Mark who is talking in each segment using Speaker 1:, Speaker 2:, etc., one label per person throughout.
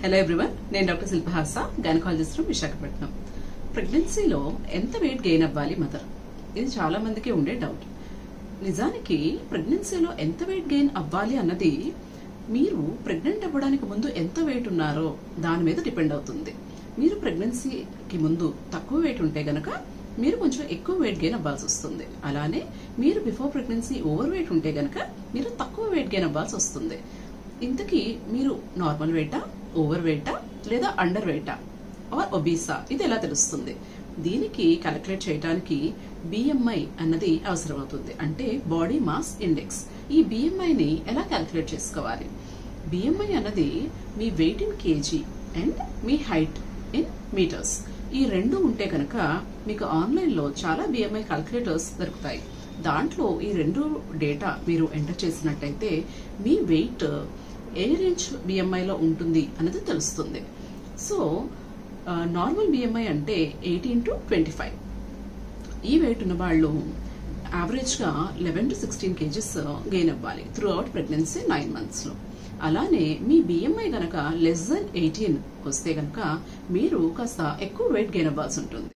Speaker 1: hello everyone నేను doctor Shilpahasa gynaecologist from Visakhapatnam ప్రెగ్నెన్సీలో ఎంత వెయిట్ గెయిన్ అవ్వాలి మదర్ ఇది చాలా మందికి ఉండే డౌట్ నిజానికి ప్రెగ్నెన్సీలో ఎంత వెయిట్ గెయిన్ అవ్వాలి అన్నది మీరు ప్రెగ్నెంట్ అవ్వడానికి ముందు ఎంత వెయిట్ ఉన్నారో దాని మీద డిపెండ్ అవుతుంది మీరు ప్రెగ్నెన్సీకి ముందు తక్కువ వెయిట్ ఉంటే గనక మీరు కొంచెం ఎక్కువ వెయిట్ గెయిన్ అవ్వాల్సి వస్తుంది అలానే మీరు బిఫోర్ ప్రెగ్నెన్సీ ఓవర్ వెయిట్ ఉంటే గనక మీరు తక్కువ వెయిట్ గెయిన్ అవ్వాల్సి వస్తుంది ఇంతకీ మీరు నార్మల్ వెయిటా ఓవర్ వెయిటా లేదా అండర్ వెయిటా ఆర్ ఒబీసా ఇది ఎలా తెలుస్తుంది దీనికి క్యాలిక్యులేట్ చేయడానికి బిఎంఐ అన్నది అవసరం అవుతుంది అంటే బాడీ మాస్ ఇండెక్స్ ఈ బిఎంఐని ఎలా క్యాలిక్యులేట్ చేసుకోవాలి బిఎంఐ అన్నది మీ వెయిట్ ఇన్ కేజీ అండ్ మీ హైట్ ఇన్ మీటర్స్ ఈ రెండు ఉంటే కనుక మీకు ఆన్లైన్ లో చాలా బిఎంఐ క్యాలిక్యులేటర్స్ దొరుకుతాయి దాంట్లో ఈ రెండు డేటా మీరు ఎంటర్ చేసినట్టయితే మీ వెయిట్ ఏ రేంజ్ బిఎంఐలో ఉంటుంది అనేది తెలుస్తుంది సో నార్మల్ బిఎంఐ అంటే ఎయిటీన్ టు ట్వంటీ ఫైవ్ ఈ వెయిట్ ఉన్న వాళ్ళు యావరేజ్గా eleven to sixteen KGs gain అవ్వాలి త్రూ అవుట్ ప్రెగ్నెన్సీ నైన్ మంత్స్లో అలానే మీ బిఎంఐ గనక లెస్ దెన్ ఎయిటీన్ వస్తే గనక మీరు కాస్త ఎక్కువ వెయిట్ గెయిన్ అవ్వాల్సి ఉంటుంది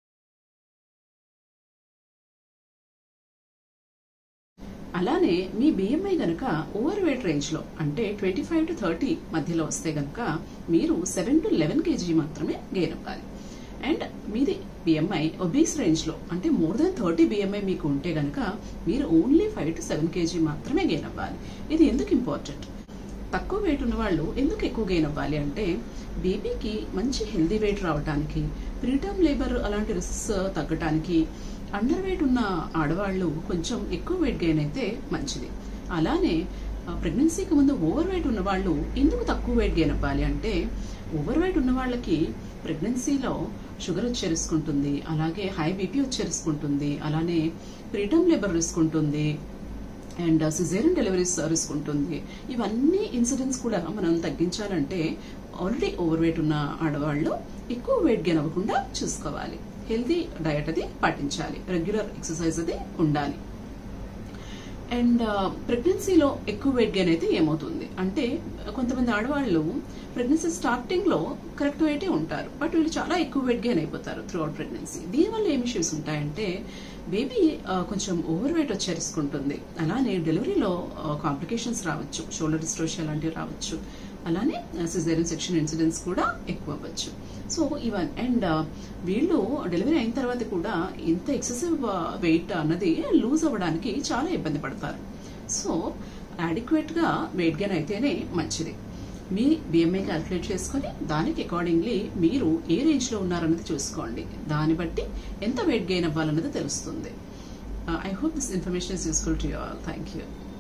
Speaker 1: అలానే మీ బిఎంఐ గనక ఓవర్ వెయిట్ రేంజ్ లో అంటే ట్వంటీ ఫైవ్ టు థర్టీ మధ్యలో వస్తే గనక మీరు సెవెన్ టు లెవెన్ కేజీ మాత్రమే గెయిన్ అవ్వాలి అండ్ మీది బిఎంఐ ఒబీస్ రేంజ్ లో అంటే మోర్ దాన్ థర్టీ బిఎంఐ మీకు ఉంటే గనక మీరు only five to seven KG మాత్రమే గెయిన్ అవ్వాలి ఇది ఎందుకు ఇంపార్టెంట్ తక్కువ వెయిట్ ఉన్న వాళ్ళు ఎందుకు ఎక్కువ గెయిన్ అవ్వాలి అంటే బేబీకి మంచి హెల్దీ వెయిట్ రావడానికి ప్రీటర్మ్ లేబర్ అలాంటి రిస్క్స్ తగ్గటానికి అండర్ వెయిట్ ఉన్న ఆడవాళ్ళు కొంచెం ఎక్కువ వెయిట్ గెయిన్ అయితే మంచిది అలానే ప్రెగ్నెన్సీకి ముందు ఓవర్ వెయిట్ ఉన్న వాళ్ళు ఎందుకు తక్కువ వెయిట్ గెయిన్ అవ్వాలి అంటే ఓవర్ వెయిట్ ఉన్న వాళ్ళకి ప్రెగ్నెన్సీలో షుగర్ వచ్చేసుకుంటుంది అలాగే హై బీపీ వచ్చేసుకుంటుంది అలానే ప్రీటర్మ్ లేబర్ రిస్క్ ఉంటుంది అండ్ సిజేరియన్ డెలివరీస్ రిస్క్ ఉంటుంది ఇవన్నీ ఇన్సిడెంట్స్ కూడా మనం తగ్గించాలంటే ఆల్రెడీ ఓవర్ వెయిట్ ఉన్న ఆడవాళ్ళు ఎక్కువ వెయిట్ గెయిన్ అవ్వకుండా చూసుకోవాలి హెల్తీ డయట్ అది పాటించాలి రెగ్యులర్ ఎక్సర్సైజ్ అది ఉండాలి అండ్ ప్రెగ్నెన్సీలో ఎక్కువ వెయిట్ గెయిన్ అయితే ఏమవుతుంది అంటే కొంతమంది ఆడవాళ్ళు ప్రెగ్నెన్సీ స్టార్టింగ్ లో కరెక్ట్ వెయిటే ఉంటారు బట్ వీళ్ళు చాలా ఎక్కువ వెయిట్ గెయిన్ అయిపోతారు త్రూ అవుట్ ప్రెగ్నెన్సీ దీనివల్ల ఏం ఇష్యూస్ ఉంటాయంటే బేబీ కొంచెం ఓవర్ వెయిట్ వచ్చేసుకుంటుంది అలానే డెలివరీలో కాంప్లికేషన్స్ రావచ్చు షోల్డర్ డిస్ట్రోషియా లాంటివి రావచ్చు అలానే సిజేరియన్ సెక్షన్ ఇన్సిడెంట్స్ కూడా ఎక్కువ అవ్వచ్చు సో ఈవెన్ అండ్ వీళ్ళు డెలివరీ అయిన తర్వాత కూడా ఇంత ఎక్సెసివ్ వెయిట్ అన్నది లూజ్ అవ్వడానికి చాలా ఇబ్బంది పడతారు సో అడిక్వేట్ గా వెయిట్ గెయిన్ అయితేనే మంచిది మీ బిఎంఐ క్యాల్కులేట్ చేసుకొని దానికి అకార్డింగ్లీ మీరు ఏ రేంజ్ లో ఉన్నారన్నది చూసుకోండి దాన్ని బట్టి ఎంత వెయిట్ గెయిన్ అవ్వాలన్నది తెలుస్తుంది I hope this information is useful to you all thank you